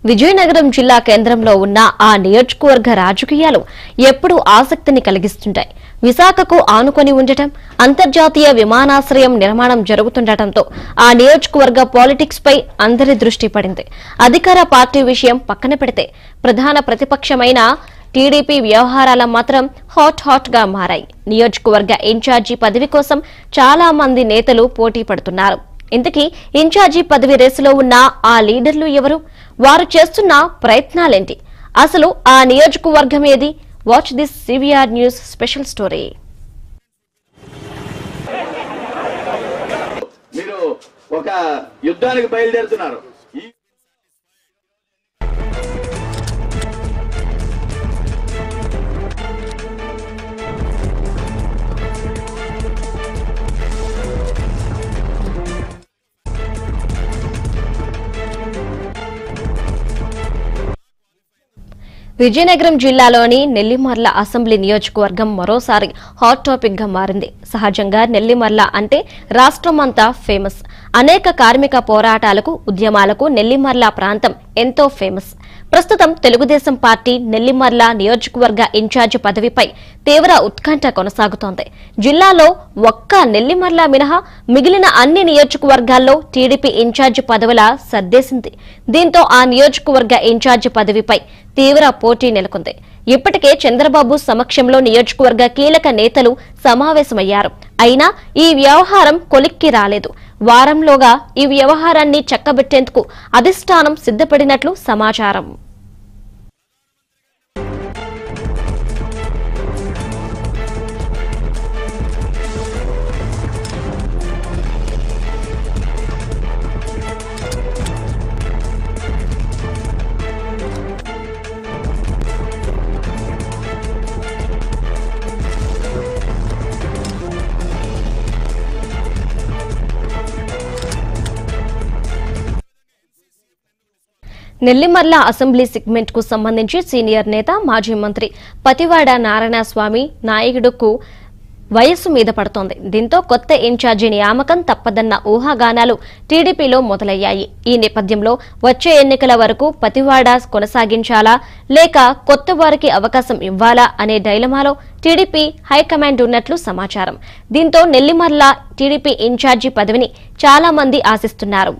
విజయనగరం జిల్లా కేంద్రంలో ఉన్న ఆ నియోజకవర్గ రాజకీయాలు ఎప్పుడూ ఆసక్తిని కలిగిస్తుంటాయి విశాఖకు ఆనుకొని ఉండటం అంతర్జాతీయ విమానాశ్రయం నిర్మాణం జరుగుతుండటంతో ఆ నియోజకవర్గ పాలిటిక్స్ పై అందరి దృష్టి పడింది అధికార పార్టీ విషయం పక్కన పెడితే ప్రధాన ప్రతిపక్షమైన టీడీపీ వ్యవహారాల మాత్రం హాట్ హాట్ గా మారాయి నియోజకవర్గ ఇన్ఛార్జి పదవి కోసం చాలా మంది నేతలు పోటీ పడుతున్నారు ఇంతకీ ఇన్ఛార్జి పదవి రేసులో ఉన్న ఆ లీడర్లు ఎవరు వారు చేస్తున్న ప్రయత్నాలేంటి అసలు ఆ నియోజకవర్గం ఏది watch this CVR news special story మీరు ఒక యుద్ధానికి బయలుదేరుతున్నారు ఈ విజయనగరం జిల్లాలోని నెల్లిమర్ల అసెంబ్లీ నియోజకవర్గం మరోసారి హాట్ టాపిక్ గా మారింది సహజంగా నెల్లిమర్ల అంటే రాష్ట్రమంతా ఫేమస్ అనేక కార్మిక పోరాటాలకు ఉద్యమాలకు నెల్లిమర్ల ప్రాంతం ఎంతో ఫేమస్ ప్రస్తుతం తెలుగుదేశం పార్టీ నెల్లిమర్ల నియోజకవర్గ ఇన్ఛార్జి పదవిపై తీవ్ర ఉత్కంఠ కొనసాగుతోంది జిల్లాలో ఒక్క నెల్లిమర్ల మినహా మిగిలిన అన్ని నియోజకవర్గాల్లో టీడీపీ ఇన్ఛార్జి పదవుల సర్దేసింది దీంతో ఆ నియోజకవర్గ ఇన్ఛార్జి పదవిపై తీవ్ర పోటీ నెలకొంది ఇప్పటికే చంద్రబాబు సమక్షంలో నియోజకవర్గ కీలక నేతలు సమావేశమయ్యారు అయినా ఈ వ్యవహారం కొలిక్కి రాలేదు వారంలోగా ఈ వ్యవహారాన్ని చక్కబెట్టేందుకు అధిష్టానం సిద్ధపడినట్లు సమాచారం నెల్లిమర్ల అసెంబ్లీ సెగ్మెంట్ కు సంబంధించి సీనియర్ నేత మాజీ మంత్రి పతివాడ నారాయణస్వామి నాయకుడుకు వయస్సు మీద పడుతోంది దీంతో కొత్త ఇన్ఛార్జి నియామకం తప్పదన్న ఊహాగానాలు టీడీపీలో మొదలయ్యాయి ఈ నేపథ్యంలో వచ్చే ఎన్నికల వరకు పతివాడ కొనసాగించాలా లేక కొత్త వారికి అవకాశం ఇవ్వాలా అనే డైలమాలో టీడీపీ హైకమాండ్ ఉన్నట్లు సమాచారం దీంతో నెల్లిమర్ల టీడీపీ ఇన్ఛార్జి పదవిని చాలా మంది ఆశిస్తున్నారు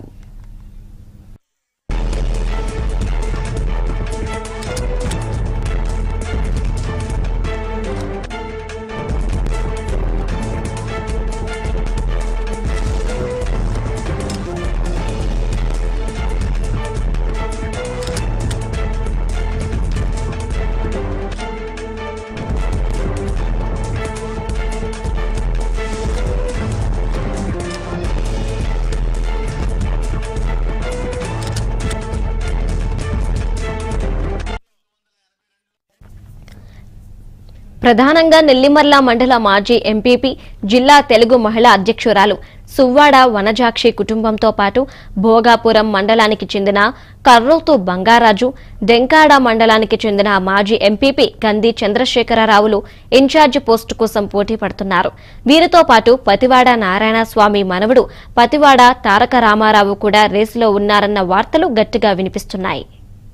ప్రధానంగా నెల్లిమర్ల మండల మాజీ ఎంపీపీ జిల్లా తెలుగు మహిళా అధ్యక్షురాలు సువ్వాడ వనజాక్షి కుటుంబంతో పాటు భోగాపురం మండలానికి చెందిన కర్రోతు బంగారాజు దెంకాడ మండలానికి చెందిన మాజీ ఎంపీపీ గంధి చంద్రశేఖరరావులు ఇన్ఛార్జి పోస్టు కోసం పోటీ పడుతున్నారు వీరితో పాటు పతివాడ నారాయణ స్వామి మనవడు పతివాడ తారక రామారావు కూడా రేసులో ఉన్నారన్న వార్తలు గట్టిగా వినిపిస్తున్నాయి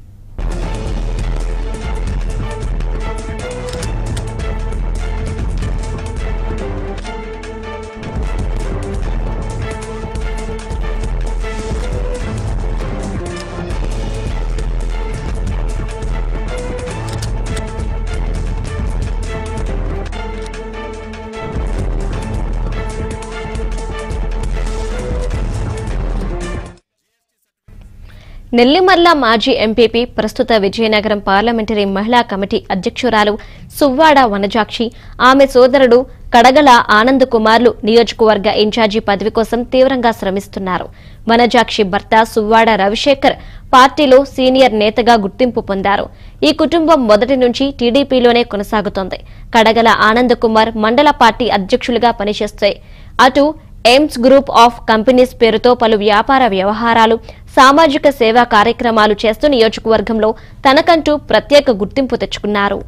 నెల్లిమర్ల మాజీ ఎంపీపీ ప్రస్తుత విజయనగరం పార్లమెంటరీ మహిళా కమిటీ అధ్యక్షురాలు సువ్వాడ వనజాక్షి ఆమె సోదరుడు కడగల ఆనంద్ కుమార్లు నియోజకవర్గ ఇన్ఛార్జి పదవి కోసం తీవ్రంగా శ్రమిస్తున్నారు వనజాక్షి భర్త సువ్వాడ రవిశేఖర్ పార్టీలో సీనియర్ నేతగా గుర్తింపు పొందారు ఈ కుటుంబం మొదటి నుంచి టీడీపీలోనే కొనసాగుతోంది కడగల ఆనంద్ కుమార్ మండల పార్టీ అధ్యక్షులుగా పనిచేస్తే అటు ఎయిమ్స్ గ్రూప్ ఆఫ్ కంపెనీస్ పేరుతో పలు వ్యాపార వ్యవహారాలు సామాజిక సేవా కార్యక్రమాలు చేస్తూ నియోజకవర్గంలో తనకంటూ ప్రత్యేక గుర్తింపు తెచ్చుకున్నారు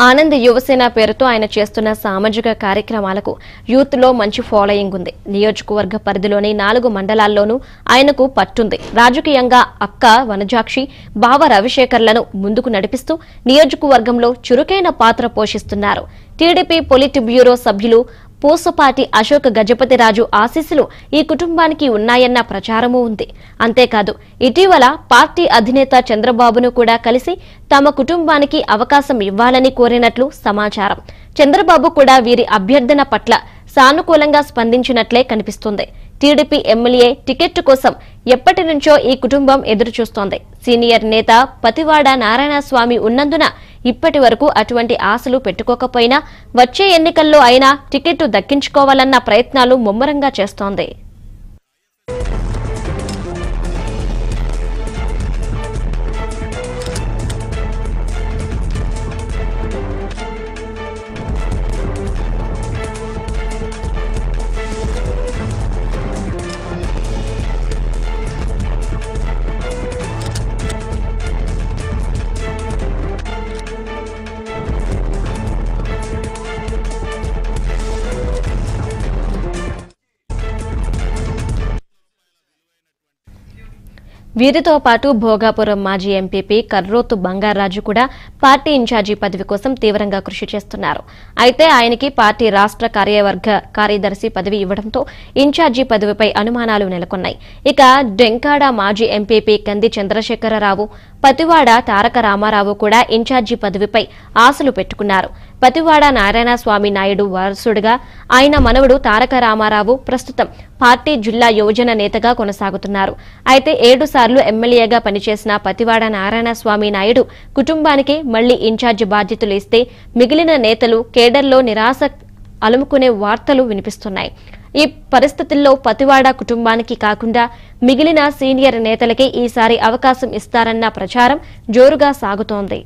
ఆనంద్ యువసేన పేరుతో ఆయన చేస్తున్న సామాజిక కార్యక్రమాలకు యూత్ లో మంచి ఫాలోయింగ్ ఉంది నియోజకవర్గ పరిధిలోని నాలుగు మండలాల్లోనూ ఆయనకు పట్టుంది రాజకీయంగా అక్క వనజాక్షి బావ రవిశేఖర్లను ముందుకు నడిపిస్తూ నియోజకవర్గంలో చురుకైన పాత్ర పోషిస్తున్నారు టీడీపీ పొలిట్ బ్యూరో సభ్యులు పూసపాటి అశోక్ గజపతిరాజు ఆశీస్సులు ఈ కుటుంబానికి ఉన్నాయన్న ప్రచారమూ ఉంది అంతేకాదు ఇటీవల పార్టీ అధినేత చంద్రబాబును కూడా కలిసి తమ కుటుంబానికి అవకాశం ఇవ్వాలని కోరినట్లు సమాచారం చంద్రబాబు కూడా వీరి అభ్యర్థన పట్ల సానుకూలంగా స్పందించినట్లే కనిపిస్తుంది టీడీపీ ఎమ్మెల్యే టికెట్ కోసం ఎప్పటి నుంచో ఈ కుటుంబం ఎదురుచూస్తోంది సీనియర్ నేత పతివాడ నారాయణస్వామి ఉన్నందున ఇప్పటి వరకు అటువంటి ఆశలు పెట్టుకోకపోయినా వచ్చే ఎన్నికల్లో అయినా టికెట్ దక్కించుకోవాలన్న ప్రయత్నాలు ముమ్మరంగా చేస్తోంది వీరితో పాటు భోగాపురం మాజీ ఎంపీపీ కర్రోతు బంగారాజు కూడా పార్టీ ఇన్ఛార్జి పదవి కోసం తీవ్రంగా కృషి చేస్తున్నారు అయితే ఆయనకి పార్టీ రాష్ట్ర కార్యవర్గ కార్యదర్శి పదవి ఇవ్వడంతో ఇన్ఛార్జి పదవిపై అనుమానాలు నెలకొన్నాయి ఇక డెంకాడ మాజీ ఎంపీపీ కంది చంద్రశేఖరరావు పతివాడ తారక రామారావు కూడా ఇన్ఛార్జి పదవిపై ఆశలు పెట్టుకున్నారు పతివాడ నారాయణస్వామి నాయుడు వారసుడిగా ఆయన మనవడు తారక రామారావు ప్రస్తుతం పార్టీ జిల్లా యువజన నేతగా కొనసాగుతున్నారు అయితే ఏడు సార్లు ఎమ్మెల్యేగా పనిచేసిన పతివాడ నారాయణస్వామి నాయుడు కుటుంబానికి మళ్లీ ఇన్ఛార్జి బాధ్యతలు ఇస్తే మిగిలిన నేతలు కేడర్లో నిరాశ అలుముకునే వార్తలు వినిపిస్తున్నాయి ఈ పరిస్థితుల్లో పతివాడ కుటుంబానికి కాకుండా మిగిలిన సీనియర్ నేతలకే ఈసారి అవకాశం ఇస్తారన్న ప్రచారం జోరుగా సాగుతోంది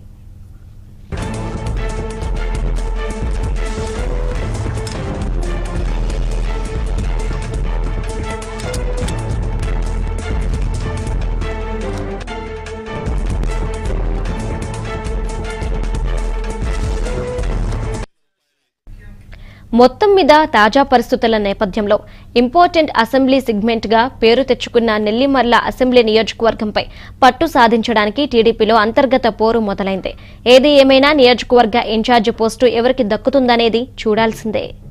మొత్తం మీద తాజా పరిస్థితుల నేపథ్యంలో ఇంపార్టెంట్ అసెంబ్లీ సిగ్మెంట్ గా పేరు తెచ్చుకున్న నెల్లిమర్ల అసెంబ్లీ నియోజకవర్గంపై పట్టు సాధించడానికి టీడీపీలో అంతర్గత పోరు మొదలైంది ఏది ఏమైనా నియోజకవర్గ ఇన్ఛార్జి పోస్టు ఎవరికి దక్కుతుందనేది చూడాల్సిందే